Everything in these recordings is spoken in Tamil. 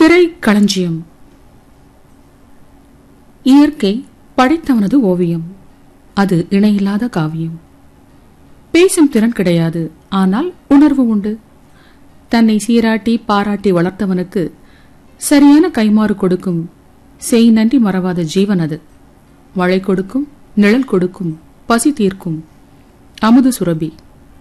திரை களஞ்சியம் இயற்கை படைத்தவனது ஓவியம் அது இணையில்லாத காவியம் பேசும் திறன் கிடையாது ஆனால் உணர்வு உண்டு தன்னை சீராட்டி பாராட்டி வளர்த்தவனுக்கு சரியான கைமாறு கொடுக்கும் செய் நன்றி மறவாத ஜீவன் அது மழை கொடுக்கும் நிழல் கொடுக்கும் பசி தீர்க்கும் அமுது சுரபி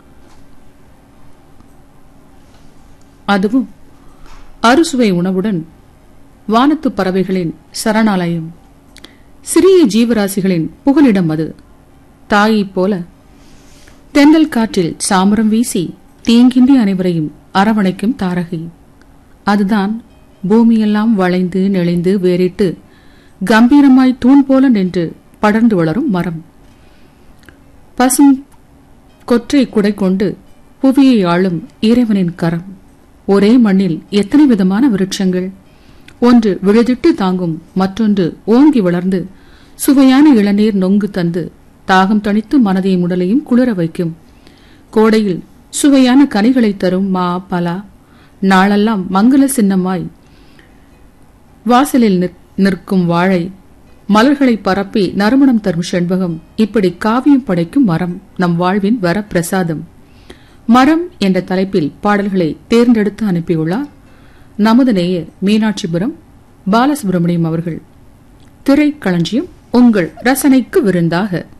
அதுவும் அறுசுவை உணவுடன் வானத்து பறவைகளின் சரணாலயம் சிறிய ஜீவராசிகளின் புகலிடம் அது தாயைப் போல தென்றல் காற்றில் சாமரம் வீசி தீங்கின்றி அனைவரையும் அரவணைக்கும் தாரகை அதுதான் பூமியெல்லாம் வளைந்து நெளிந்து வேறிட்டு கம்பீரமாய் தூண் போல நின்று படர்ந்து வளரும் மரம் பசும் கொற்றை குடை கொண்டு புவியை ஆளும் இறைவனின் கரம் ஒரே மண்ணில் எத்தனை விதமான விருட்சங்கள் ஒன்று விழுதிட்டு தாங்கும் மற்றொன்று ஓங்கி வளர்ந்து சுவையான இளநீர் நொங்கு தந்து தாகம் தணித்து மனதையும் உடலையும் குளிர வைக்கும் கோடையில் சுவையான கனிகளை தரும் மா பலா நாளெல்லாம் மங்கள சின்னமாய் வாசலில் நிற்கும் வாழை மலர்களை பரப்பி நறுமணம் தரும் செண்பகம் இப்படி காவியம் படைக்கும் மரம் நம் வாழ்வின் வர பிரசாதம் மரம் என்ற தலைப்பில் பாடல்களை தேர்ந்தெடுத்து அனுப்பியுள்ளார் நமது நேயர் மீனாட்சிபுரம் பாலசுப்ரமணியம் அவர்கள் திரைக்களஞ்சியம் உங்கள் ரசனைக்கு விருந்தாக